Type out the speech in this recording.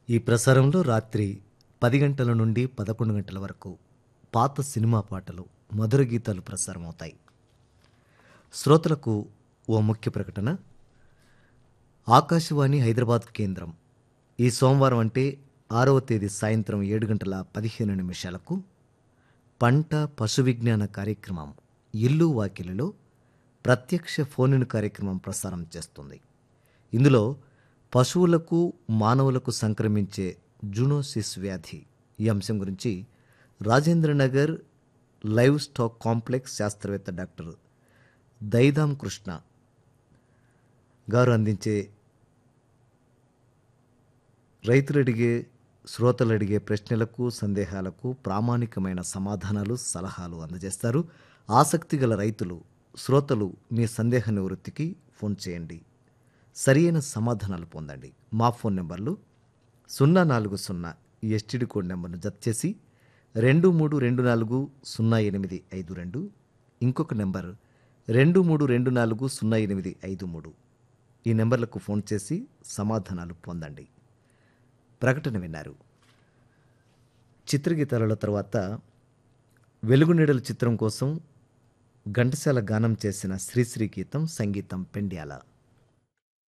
ఈ ప్రసారంలో రాత్రి పది గంటల నుండి పదకొండు గంటల వరకు పాత సినిమా పాటలు మధుర గీతాలు ప్రసారం అవుతాయి శ్రోతలకు ఓ ముఖ్య ప్రకటన ఆకాశవాణి హైదరాబాద్ కేంద్రం ఈ సోమవారం అంటే ఆరవ తేదీ సాయంత్రం ఏడు గంటల పదిహేను నిమిషాలకు పంట పశు విజ్ఞాన కార్యక్రమం ఇల్లు వాకిలిలో ప్రత్యక్ష ఫోన్ కార్యక్రమం ప్రసారం చేస్తుంది ఇందులో పశువులకు మానవులకు సంక్రమించే జూనోసిస్ వ్యాధి ఈ అంశం గురించి రాజేంద్రనగర్ లైవ్ స్టాక్ కాంప్లెక్స్ శాస్త్రవేత్త డాక్టర్ దైదాం కృష్ణ గారు అందించే రైతులు అడిగే శ్రోతలు అడిగే ప్రశ్నలకు సందేహాలకు ప్రామాణికమైన సమాధానాలు సలహాలు అందజేస్తారు ఆసక్తి గల రైతులు శ్రోతలు మీ సందేహ నివృత్తికి ఫోన్ చేయండి సరియైన సమాధానాలు పొందండి మా ఫోన్ నెంబర్లు సున్నా నాలుగు సున్నా ఈ ఎస్టీడీ కోడ్ నెంబర్ను జత చేసి రెండు మూడు రెండు నాలుగు సున్నా ఎనిమిది ఐదు రెండు ఇంకొక నెంబర్ రెండు మూడు రెండు నాలుగు సున్నా ఎనిమిది ఐదు మూడు ఈ నెంబర్లకు ఫోన్ చేసి సమాధానాలు పొందండి ప్రకటన విన్నారు చిత్రగీతాల తర్వాత వెలుగు నీడల చిత్రం కోసం ఘంటసాల గానం చేసిన శ్రీశ్రీ గీతం సంగీతం పెండ్యాల